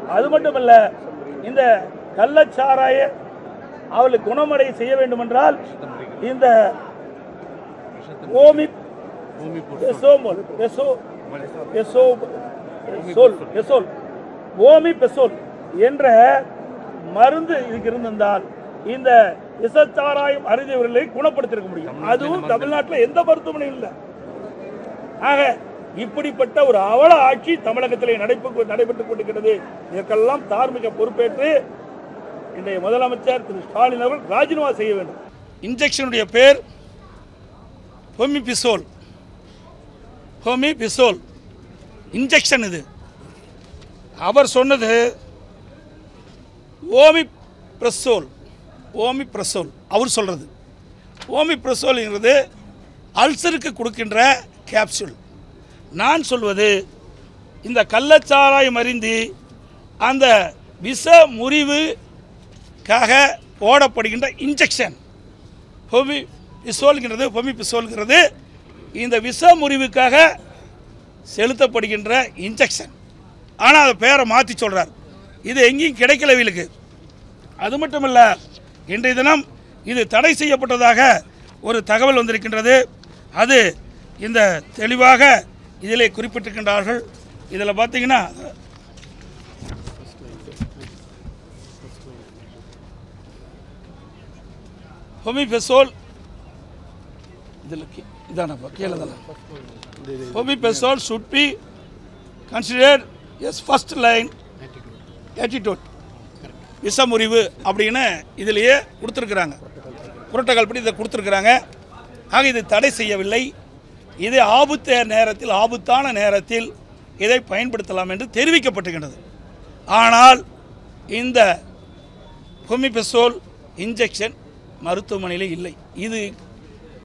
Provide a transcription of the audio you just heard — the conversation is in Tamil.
அது மட்டுமல்ல இந்த கள்ளச்சாராய அவளுக்கு குணமடை செய்ய வேண்டுமென்றால் இந்த ஓமி பெசோமோல் பெசோ பெசோ பெசோல் பெசோல் ஓமி பெசோல் என்ற மருந்து இதுக்கு இருந்திருந்தால் இந்த விசச்சாராயம் அருந்தியவர்களை குணப்படுத்திருக்க முடியும் அதுவும் தமிழ்நாட்டில் எந்த மருத்துவமனையும் இல்லை ஆக இப்படிப்பட்ட ஒரு அவல ஆட்சி தமிழகத்திலே நடைபெற்று நடைபெற்றுக் கொண்டிருக்கிறது இதற்கெல்லாம் தார்மீக பொறுப்பேற்று இன்றைய முதலமைச்சர் திரு ஸ்டாலின் அவர்கள் ராஜினாமா செய்ய வேண்டும் இன்ஜெக்ஷனுடைய பேர் ஹோமிபிசோல் ஹோமிபிசோல் இன்ஜெக்ஷன் இது அவர் சொன்னது ஓமி பிரசோல் ஓமி பிரசோல் அவர் சொல்கிறது ஓமி பிரசோல்ங்கிறது அல்சருக்கு கொடுக்கின்ற கேப்சூல் நான் சொல்வது இந்த கள்ளச்சாராயம் அருந்தி அந்த விஷ முறிவுக்காக போடப்படுகின்ற இன்ஜெக்ஷன் ஹொமி பிசோல்கிறது ஹொமி பிசோல்கிறது இந்த விஷ முறிவுக்காக செலுத்தப்படுகின்ற இன்ஜெக்ஷன் ஆனால் அதை பேரை மாற்றி சொல்கிறார் இது எங்கேயும் கிடைக்கல இவளுக்கு அது மட்டுமல்ல இன்றைய தினம் இது தடை செய்யப்பட்டதாக ஒரு தகவல் வந்திருக்கின்றது அது இந்த தெளிவாக இதிலே குறிப்பிட்டிருக்கின்றார்கள் இதில் பார்த்தீங்கன்னா ஹோமிபெசோல் இதில் இதானப்பா கீழே தானே ஹோமிபெசோல் should be consider as first line attitude விஷமுறிவு அப்படின்னு இதிலேயே கொடுத்துருக்குறாங்க புரோட்டோகால் படி இதை கொடுத்துருக்குறாங்க ஆக இது தடை செய்யவில்லை இது ஆபத்து நேரத்தில் ஆபத்தான நேரத்தில் இதை பயன்படுத்தலாம் என்று தெரிவிக்கப்பட்டிருக்கின்றது ஆனால் இந்த ஹோமிபெசோல் இன்ஜெக்ஷன் மருத்துவமனையில் இல்லை இது